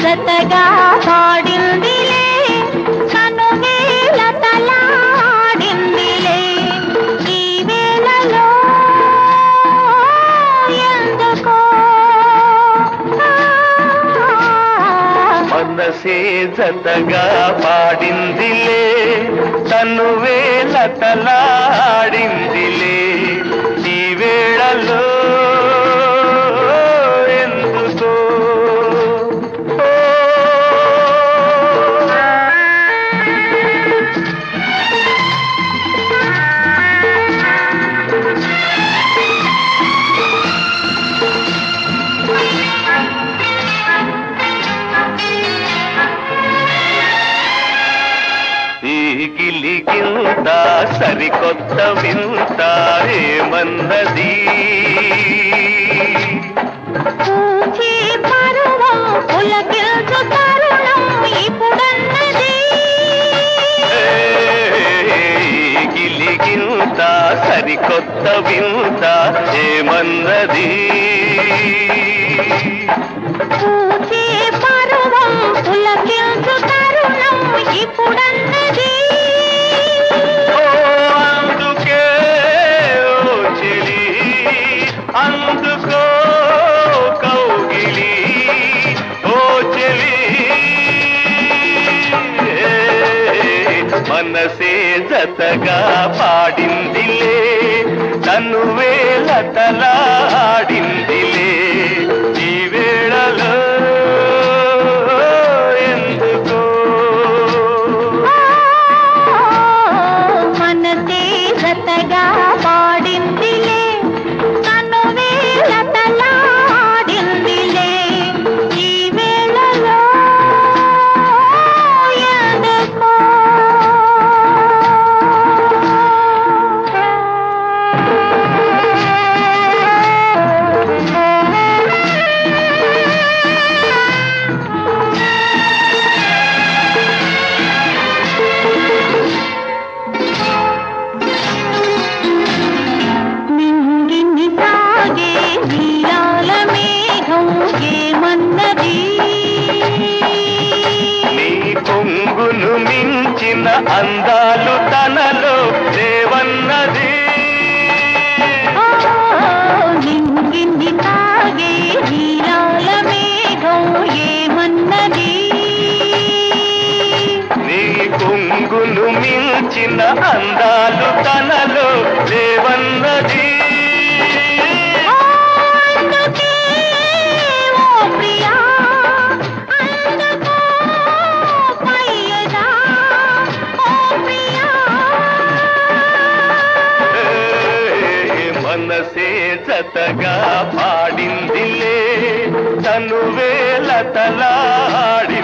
జతగా పాడిందిలే కనువేల తలాడిందిలే ఈ వేళలో ఎందుకో మనసే జతగా పాడిందిలే తను వేల తలాడిందిలే ఈ వేళలో ఎందుకో ఈ గిలిగింత సరికొత్త వింత ఏమన్నది పూచే పరువం పులకిల్చు తరుణం ఇప్పుడన్నది ఏ గిలిగింత సరికొత్త వింత ఏమన్నది పూచే పరువం పులకిల్చు తరుణం ఇప్పుడన్నది ఓ అందుకే ఓ చెలి అందుకో కౌగిలి ఓ చెలి ఏ, మనసే జతగా పాడిందిలే తను వేల తలాడిందిలే ఈ వేళలో ఎందుకో మనసే జతగా పాడిందిలే తను వేల తలాడిందిలే ఈ వేళలో ఎందుకో నింగిని తాగే నీలాల మేఘం ఏమన్నది నీ కొంగును మించిన అందాలు తనలో దేవన్నది ఓ, నింగిని తాగే నీలాల మేఘం ఏమన్నది నీ కొంగును మించిన అందాలు తనలో దేవన్నది అందుకే ఓ ప్రియా అందుకో పయ్యదా ఓ ప్రియా ఏ, మనసే జతగా పాడిందిలే తను వేల తలాడి